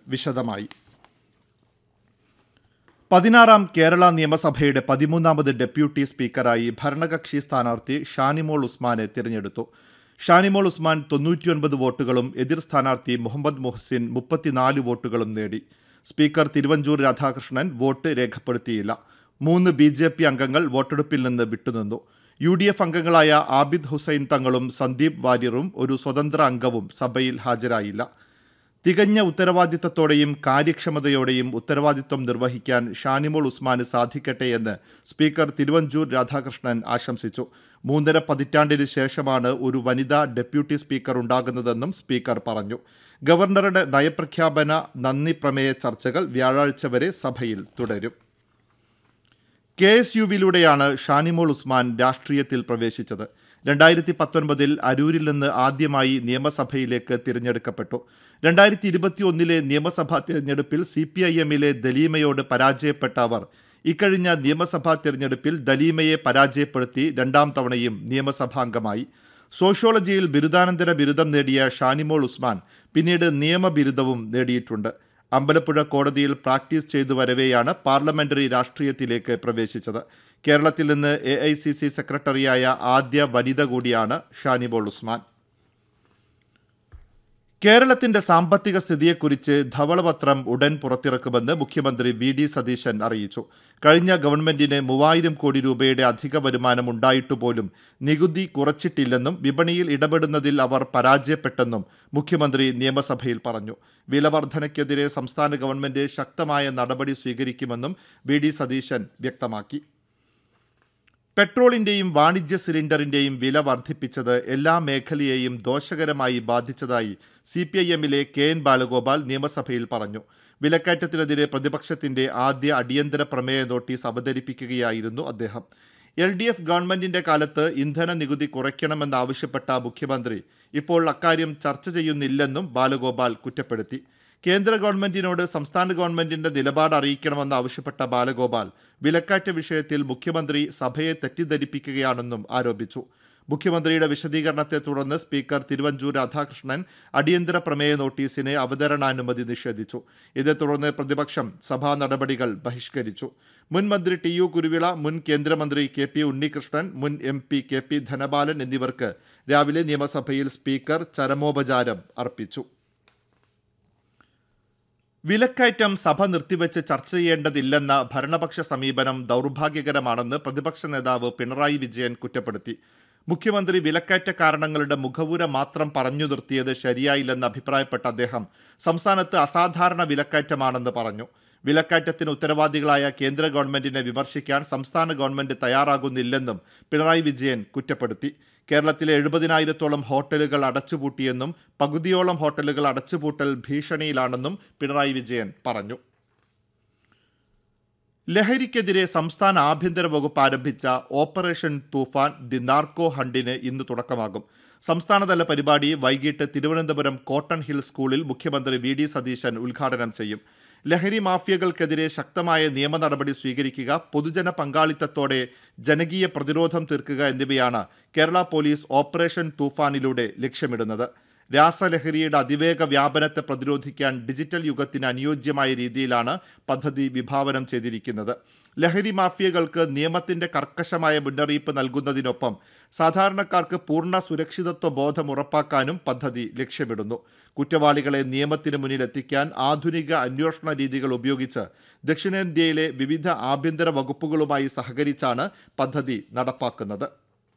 വിശദമായി പതിനാറാം കേരള നിയമസഭയുടെ പതിമൂന്നാമത് ഡെപ്യൂട്ടി സ്പീക്കറായി ഭരണകക്ഷി സ്ഥാനാർത്ഥി ഷാനിമോൾ ഉസ്മാനെ തിരഞ്ഞെടുത്തു ഷാനിമോൾ ഉസ്മാൻ തൊണ്ണൂറ്റിയൊൻപത് വോട്ടുകളും എതിർ സ്ഥാനാർത്ഥി മുഹമ്മദ് മുഹ്സിൻ മുപ്പത്തിനാല് വോട്ടുകളും നേടി സ്പീക്കർ തിരുവഞ്ചൂർ രാധാകൃഷ്ണൻ വോട്ട് രേഖപ്പെടുത്തിയില്ല മൂന്ന് ബി ജെ പി അംഗങ്ങൾ വോട്ടെടുപ്പിൽ നിന്ന് വിട്ടുനിന്നു യു ഡി എഫ് അംഗങ്ങളായ ആബിദ് ഹുസൈൻ തങ്ങളും സന്ദീപ് വാര്യറും ഒരു സ്വതന്ത്ര അംഗവും സഭയിൽ ഹാജരായില്ല തികഞ്ഞ ഉത്തരവാദിത്തത്തോടെയും കാര്യക്ഷമതയോടെയും ഉത്തരവാദിത്വം നിർവഹിക്കാൻ ഷാനിമോൾ ഉസ്മാന് സാധിക്കട്ടെ എന്ന് സ്പീക്കർ തിരുവഞ്ചൂർ രാധാകൃഷ്ണൻ ആശംസിച്ചു മൂന്നര പതിറ്റാണ്ടിന് ശേഷമാണ് ഒരു വനിതാ ഡെപ്യൂട്ടി സ്പീക്കർ ഉണ്ടാകുന്നതെന്നും സ്പീക്കർ പറഞ്ഞു ഗവർണറുടെ നയപ്രഖ്യാപന നന്ദി പ്രമേയ ചർച്ചകൾ വ്യാഴാഴ്ച വരെ സഭയിൽ തുടരും കെ എസ് യുവിലൂടെയാണ് ഷാനിമോൾ ഉസ്മാൻ രാഷ്ട്രീയത്തിൽ പ്രവേശിച്ചത് രണ്ടായിരത്തി പത്തൊൻപതിൽ അരൂരിൽ നിന്ന് ആദ്യമായി നിയമസഭയിലേക്ക് തിരഞ്ഞെടുക്കപ്പെട്ടു രണ്ടായിരത്തി ഇരുപത്തി ഒന്നിലെ നിയമസഭാ തിരഞ്ഞെടുപ്പിൽ സി പി ഐ എമ്മിലെ ദലീമയോട് പരാജയപ്പെട്ട അവർ ഇക്കഴിഞ്ഞ നിയമസഭാ തിരഞ്ഞെടുപ്പിൽ ദലീമയെ പരാജയപ്പെടുത്തി രണ്ടാം തവണയും നിയമസഭാംഗമായി സോഷ്യോളജിയിൽ ബിരുദാനന്തര ബിരുദം നേടിയ ഷാനിമോൾ ഉസ്മാൻ പിന്നീട് നിയമബിരുദവും നേടിയിട്ടുണ്ട് അമ്പലപ്പുഴ കോടതിയിൽ പ്രാക്ടീസ് ചെയ്തു വരവെയാണ് പാർലമെന്ററി രാഷ്ട്രീയത്തിലേക്ക് പ്രവേശിച്ചത് കേരളത്തിൽ നിന്ന് എ ഐ സി സി സെക്രട്ടറിയായ ആദ്യ വനിത കൂടിയാണ് ഷാനിബോൾ ഉസ്മാൻ കേരളത്തിന്റെ സാമ്പത്തിക സ്ഥിതിയെക്കുറിച്ച് ധവളപത്രം ഉടൻ പുറത്തിറക്കുമെന്ന് മുഖ്യമന്ത്രി വി ഡി സതീശൻ അറിയിച്ചു കഴിഞ്ഞ ഗവൺമെന്റിന് മൂവായിരം കോടി രൂപയുടെ അധിക വരുമാനം ഉണ്ടായിട്ടുപോലും നികുതി കുറച്ചിട്ടില്ലെന്നും വിപണിയിൽ ഇടപെടുന്നതിൽ അവർ പരാജയപ്പെട്ടെന്നും മുഖ്യമന്ത്രി നിയമസഭയിൽ പറഞ്ഞു വിലവർധനയ്ക്കെതിരെ സംസ്ഥാന ഗവൺമെന്റ് ശക്തമായ നടപടി സ്വീകരിക്കുമെന്നും വി ഡി സതീശൻ വ്യക്തമാക്കി പെട്രോളിന്റെയും വാണിജ്യ സിലിണ്ടറിന്റെയും വില വർദ്ധിപ്പിച്ചത് എല്ലാ മേഖലയെയും ദോഷകരമായി ബാധിച്ചതായി സി പി ഐ എമ്മിലെ കെ എൻ ബാലഗോപാൽ നിയമസഭയിൽ പറഞ്ഞു വിലക്കയറ്റത്തിനെതിരെ പ്രതിപക്ഷത്തിന്റെ ആദ്യ അടിയന്തര പ്രമേയ നോട്ടീസ് അവതരിപ്പിക്കുകയായിരുന്നു അദ്ദേഹം എൽ ഡി എഫ് ഗവൺമെന്റിന്റെ കാലത്ത് ഇന്ധന നികുതി കുറയ്ക്കണമെന്നാവശ്യപ്പെട്ട മുഖ്യമന്ത്രി ഇപ്പോൾ അക്കാര്യം ചർച്ച ചെയ്യുന്നില്ലെന്നും ബാലഗോപാൽ കുറ്റപ്പെടുത്തി കേന്ദ്ര ഗവൺമെന്റിനോട് സംസ്ഥാന ഗവൺമെന്റിന്റെ നിലപാട് അറിയിക്കണമെന്ന് ആവശ്യപ്പെട്ട ബാലഗോപാൽ വിലക്കയറ്റ വിഷയത്തിൽ മുഖ്യമന്ത്രി സഭയെ തെറ്റിദ്ധരിപ്പിക്കുകയാണെന്നും ആരോപിച്ചു മുഖ്യമന്ത്രിയുടെ വിശദീകരണത്തെ തുടർന്ന് സ്പീക്കർ തിരുവഞ്ചൂർ രാധാകൃഷ്ണൻ അടിയന്തര പ്രമേയ നോട്ടീസിന് അവതരണാനുമതി നിഷേധിച്ചു ഇതേ തുടർന്ന് പ്രതിപക്ഷം സഭാ നടപടികൾ ബഹിഷ്കരിച്ചു മുൻ മന്ത്രി ടി യു കുരുവിള മുൻ കേന്ദ്രമന്ത്രി കെ പി ഉണ്ണികൃഷ്ണൻ മുൻ M P K P Dhanapalan എന്നിവർക്ക് രാവിലെ നിയമസഭയിൽ സ്പീക്കർ ചരമോപചാരം അർപ്പിച്ചു വിലക്കയറ്റം സഭ നിർത്തിവെച്ച് ചർച്ച ചെയ്യേണ്ടതില്ലെന്ന ഭരണപക്ഷ സമീപനം ദൗർഭാഗ്യകരമാണെന്ന് പ്രതിപക്ഷ നേതാവ് പിണറായി വിജയൻ കുറ്റപ്പെടുത്തി മുഖ്യമന്ത്രി വിലക്കയറ്റ കാരണങ്ങളുടെ മുഖവുര മാത്രം പറഞ്ഞു നിർത്തിയത് ശരിയായില്ലെന്ന് അഭിപ്രായപ്പെട്ട അദ്ദേഹം സംസ്ഥാനത്ത് അസാധാരണ വിലക്കയറ്റമാണെന്ന് പറഞ്ഞു വിലക്കയറ്റത്തിന് ഉത്തരവാദികളായ കേന്ദ്ര ഗവൺമെന്റിനെ വിമർശിക്കാൻ സംസ്ഥാന ഗവൺമെന്റ് തയ്യാറാകുന്നില്ലെന്നും പിണറായി വിജയൻ കുറ്റപ്പെടുത്തി കേരളത്തിലെ എഴുപതിനായിരത്തോളം ഹോട്ടലുകൾ അടച്ചുപൂട്ടിയെന്നും പകുതിയോളം ഹോട്ടലുകൾ അടച്ചുപൂട്ടൽ ഭീഷണിയിലാണെന്നും പിണറായി വിജയൻ പറഞ്ഞു ലഹരിക്കെതിരെ സംസ്ഥാന ആഭ്യന്തര വകുപ്പ് ആരംഭിച്ച ഓപ്പറേഷൻ തൂഫാൻ ദി നാർക്കോ ഹണ്ടിന് ഇന്ന് തുടക്കമാകും സംസ്ഥാനതല പരിപാടി വൈകിട്ട് തിരുവനന്തപുരം കോട്ടൺ ഹിൽ സ്കൂളിൽ മുഖ്യമന്ത്രി വി ഡി സതീശൻ ഉദ്ഘാടനം ചെയ്യും ലഹരി മാഫിയകൾക്കെതിരെ ശക്തമായ നിയമ നടപടി സ്വീകരിക്കുക പൊതുജന പങ്കാളിത്തത്തോടെ ജനകീയ പ്രതിരോധം തീർക്കുക എന്നിവയാണ് കേരള പോലീസ് ഓപ്പറേഷൻ തൂഫാനിലൂടെ ലക്ഷ്യമിടുന്നത് രാസലഹരിയുടെ അതിവേഗ വ്യാപനത്തെ പ്രതിരോധിക്കാൻ ഡിജിറ്റൽ യുഗത്തിന് അനുയോജ്യമായ രീതിയിലാണ് പദ്ധതി വിഭാവനം ചെയ്തിരിക്കുന്നത് ലഹരി മാഫിയകൾക്ക് നിയമത്തിന്റെ കർക്കശമായ മുന്നറിയിപ്പ് നൽകുന്നതിനൊപ്പം സാധാരണക്കാർക്ക് പൂർണ്ണ സുരക്ഷിതത്വ ബോധം ഉറപ്പാക്കാനും പദ്ധതി ലക്ഷ്യമിടുന്നു കുറ്റവാളികളെ നിയമത്തിന് മുന്നിൽ എത്തിക്കാൻ ആധുനിക അന്വേഷണ രീതികൾ ഉപയോഗിച്ച് ദക്ഷിണേന്ത്യയിലെ വിവിധ ആഭ്യന്തര വകുപ്പുകളുമായി സഹകരിച്ചാണ് പദ്ധതി നടപ്പാക്കുന്നത്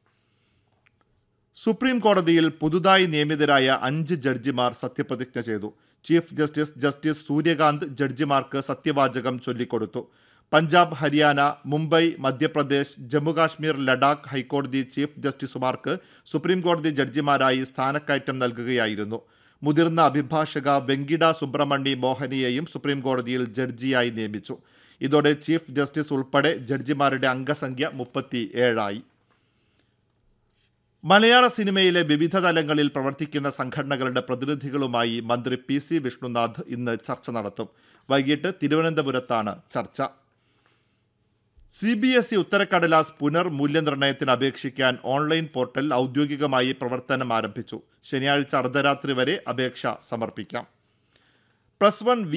സുപ്രീം കോടതിയിൽ പുതുതായി നിയമിതരായ അഞ്ച് ജഡ്ജിമാർ സത്യപ്രതിജ്ഞ ചെയ്തു ചീഫ് ജസ്റ്റിസ് ജസ്റ്റിസ് സൂര്യകാന്ത് ജഡ്ജിമാർക്ക് സത്യവാചകം ചൊല്ലിക്കൊടുത്തു പഞ്ചാബ് ഹരിയാന മുംബൈ മധ്യപ്രദേശ് ജമ്മുകാശ്മീർ ലഡാക്ക് ഹൈക്കോടതി ചീഫ് ജസ്റ്റിസുമാർക്ക് സുപ്രീം കോടതി ജഡ്ജിമാരായി സ്ഥാനക്കയറ്റം നൽകുകയായിരുന്നു മുതിർന്ന അഭിഭാഷക വെങ്കിട സുബ്രഹ്മണ്യ മോഹനിയെയും സുപ്രീം കോടതിയിൽ ജഡ്ജിയായി നിയമിച്ചു ഇതോടെ ചീഫ് ജസ്റ്റിസ് ഉൾപ്പെടെ ജഡ്ജിമാരുടെ അംഗസംഖ്യ മുപ്പത്തി ഏഴായി മലയാള സിനിമയിലെ വിവിധ തലങ്ങളിൽ പ്രവർത്തിക്കുന്ന സംഘടനകളുടെ പ്രതിനിധികളുമായി മന്ത്രി പി സി വിഷ്ണുനാഥ് ഇന്ന് ചർച്ച നടത്തും വൈകിട്ട് തിരുവനന്തപുരത്താണ് ചർച്ച സി ബി എസ് ഇ ഉത്തരക്കടലാസ് പുനർ മൂല്യനിർണ്ണയത്തിന് അപേക്ഷിക്കാൻ ഓൺലൈൻ പോർട്ടൽ ഔദ്യോഗികമായി പ്രവർത്തനം ആരംഭിച്ചു ശനിയാഴ്ച അർദ്ധരാത്രി വരെ അപേക്ഷ സമർപ്പിക്കാം പ്ലസ് വൺ